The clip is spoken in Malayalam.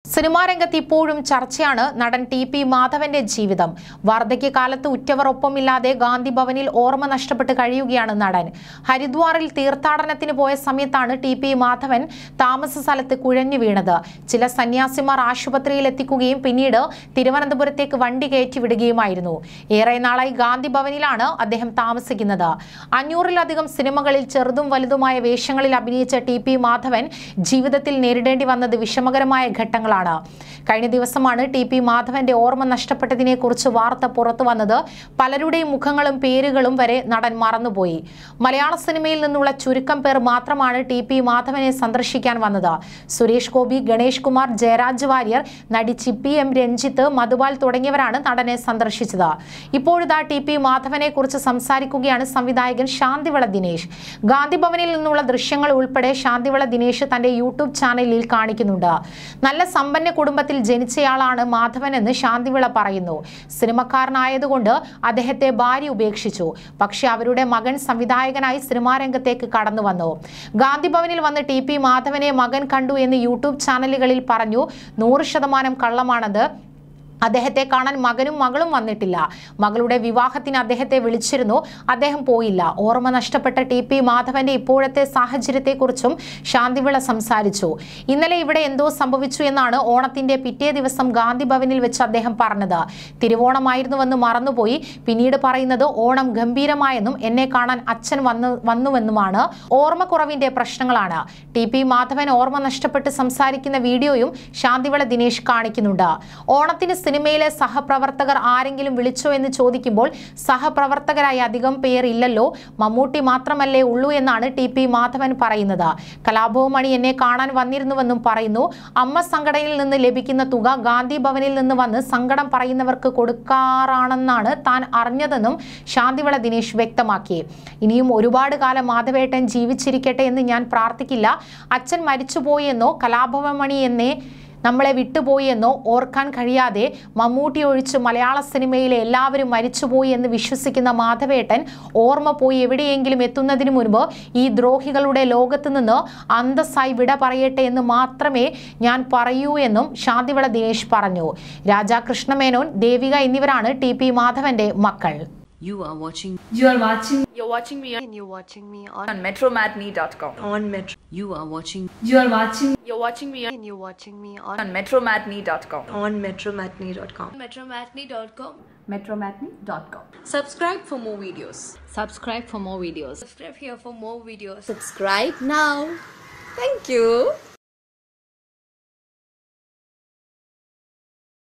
സിനിമാ രംഗത്ത് ഇപ്പോഴും ചർച്ചയാണ് നടൻ ടി പി മാധവന്റെ ജീവിതം വാർദ്ധക്യകാലത്ത് ഉറ്റവർ ഒപ്പമില്ലാതെ ഗാന്ധി ഭവനിൽ ഓർമ്മ നഷ്ടപ്പെട്ട് കഴിയുകയാണ് നടൻ ഹരിദ്വാറിൽ തീർത്ഥാടനത്തിന് പോയ സമയത്താണ് ടി പി മാധവൻ താമസ സ്ഥലത്ത് കുഴഞ്ഞു വീണത് ചില സന്യാസിമാർ ആശുപത്രിയിൽ എത്തിക്കുകയും പിന്നീട് തിരുവനന്തപുരത്തേക്ക് വണ്ടി കയറ്റി വിടുകയുമായിരുന്നു ഏറെ നാളായി ഗാന്ധി ഭവനിലാണ് അദ്ദേഹം താമസിക്കുന്നത് അഞ്ഞൂറിലധികം സിനിമകളിൽ ചെറുതും വലുതുമായ വേഷങ്ങളിൽ അഭിനയിച്ച ടി പി മാധവൻ ജീവിതത്തിൽ നേരിടേണ്ടി വന്നത് വിഷമകരമായ ഘട്ടങ്ങളാണ് കഴിഞ്ഞ ദിവസമാണ് ടി പി മാധവന്റെ ഓർമ്മ നഷ്ടപ്പെട്ടതിനെ കുറിച്ച് വാർത്ത പുറത്തു വന്നത് പലരുടെയും മുഖങ്ങളും പേരുകളും വരെ നടൻ മറന്നുപോയി മലയാള സിനിമയിൽ നിന്നുള്ള ചുരുക്കം പേർ മാത്രമാണ് ടി പി മാധവനെ സന്ദർശിക്കാൻ വന്നത് സുരേഷ് ഗോപി ഗണേഷ് കുമാർ ജയരാജ് വാര്യർ നടി ചിപ്പി എം രഞ്ജിത്ത് മധുപാൽ തുടങ്ങിയവരാണ് നടനെ സന്ദർശിച്ചത് ഇപ്പോഴിതാ ടി പി മാധവനെ കുറിച്ച് സംസാരിക്കുകയാണ് സംവിധായകൻ ശാന്തിവിള ദിനേശ് ഗാന്ധി ഭവനിൽ നിന്നുള്ള ദൃശ്യങ്ങൾ ഉൾപ്പെടെ ശാന്തിവിള ദിനേശ് തന്റെ യൂട്യൂബ് ചാനലിൽ കാണിക്കുന്നുണ്ട് നല്ല സമ്പന്ന കുടുംബത്തിൽ ജനിച്ചയാളാണ് മാധവൻ എന്ന് ശാന്തിവിള പറയുന്നു സിനിമക്കാരനായതുകൊണ്ട് അദ്ദേഹത്തെ ഭാര്യ ഉപേക്ഷിച്ചു പക്ഷെ അവരുടെ മകൻ സംവിധായകനായി സിനിമാ രംഗത്തേക്ക് കടന്നു വന്നു ഗാന്ധി ഭവനിൽ വന്ന് ടി പി മാധവനെ മകൻ കണ്ടു എന്ന് യൂട്യൂബ് ചാനലുകളിൽ പറഞ്ഞു നൂറ് ശതമാനം കള്ളമാണത് അദ്ദേഹത്തെ കാണാൻ മകനും മകളും വന്നിട്ടില്ല മകളുടെ വിവാഹത്തിന് അദ്ദേഹത്തെ വിളിച്ചിരുന്നു അദ്ദേഹം പോയില്ല ഓർമ്മ നഷ്ടപ്പെട്ട ടി പി മാധവന്റെ ഇപ്പോഴത്തെ സാഹചര്യത്തെക്കുറിച്ചും ശാന്തിവിള സംസാരിച്ചു ഇന്നലെ ഇവിടെ എന്തോ സംഭവിച്ചു എന്നാണ് ഓണത്തിന്റെ പിറ്റേ ദിവസം ഗാന്ധി ഭവനിൽ വെച്ച് അദ്ദേഹം പറഞ്ഞത് തിരുവോണമായിരുന്നുവെന്ന് മറന്നുപോയി പിന്നീട് പറയുന്നത് ഓണം ഗംഭീരമായെന്നും എന്നെ കാണാൻ അച്ഛൻ വന്നു വന്നുവെന്നുമാണ് ഓർമ്മക്കുറവിന്റെ പ്രശ്നങ്ങളാണ് ടി പി മാധവൻ ഓർമ്മ നഷ്ടപ്പെട്ട് സംസാരിക്കുന്ന വീഡിയോയും ശാന്തിവിള ദിനേശ് കാണിക്കുന്നുണ്ട് ഓണത്തിന് സിനിമയിലെ സഹപ്രവർത്തകർ ആരെങ്കിലും വിളിച്ചോ എന്ന് ചോദിക്കുമ്പോൾ സഹപ്രവർത്തകരായി അധികം പേർ ഇല്ലല്ലോ മമ്മൂട്ടി മാത്രമല്ലേ ഉള്ളൂ എന്നാണ് ടി പി മാധവൻ പറയുന്നത് കലാഭവൻ മണി എന്നെ കാണാൻ വന്നിരുന്നുവെന്നും പറയുന്നു അമ്മ സംഘടനയിൽ നിന്ന് ലഭിക്കുന്ന തുക ഗാന്ധി ഭവനിൽ നിന്ന് വന്ന് സങ്കടം പറയുന്നവർക്ക് കൊടുക്കാറാണെന്നാണ് താൻ അറിഞ്ഞതെന്നും ശാന്തിവിള ദിനേശ് വ്യക്തമാക്കി ഇനിയും ഒരുപാട് കാലം മാധവേട്ടൻ ജീവിച്ചിരിക്കട്ടെ എന്ന് ഞാൻ പ്രാർത്ഥിക്കില്ല അച്ഛൻ മരിച്ചുപോയെന്നോ കലാഭവൻ മണി എന്നേ നമ്മളെ വിട്ടുപോയി എന്നോ ഓർക്കാൻ കഴിയാതെ മമ്മൂട്ടി ഒഴിച്ച് മലയാള സിനിമയിലെ എല്ലാവരും മരിച്ചുപോയി എന്ന് വിശ്വസിക്കുന്ന മാധവേട്ടൻ ഓർമ്മ പോയി എവിടെയെങ്കിലും എത്തുന്നതിന് മുൻപ് ഈ ദ്രോഹികളുടെ ലോകത്ത് നിന്ന് അന്തസ്സായി വിട പറയട്ടെ എന്ന് മാത്രമേ ഞാൻ പറയൂ എന്നും ശാന്തിവിള ദിനേശ് പറഞ്ഞു രാജാകൃഷ്ണമേനോൻ ദേവിക എന്നിവരാണ് ടി പി മാധവന്റെ മക്കൾ You are watching You are watching You're watching me on, and you're watching me on, on metromatney.com. on Metro. you are watching You are watching you're watching me on, And you're watching me on, on metromatney.com. on metromatney.com. metromatney.com. Metromatney.com. Subscribe for more videos. subscribe for more videos Subscribe here for more videos. Subscribe now. Thank you.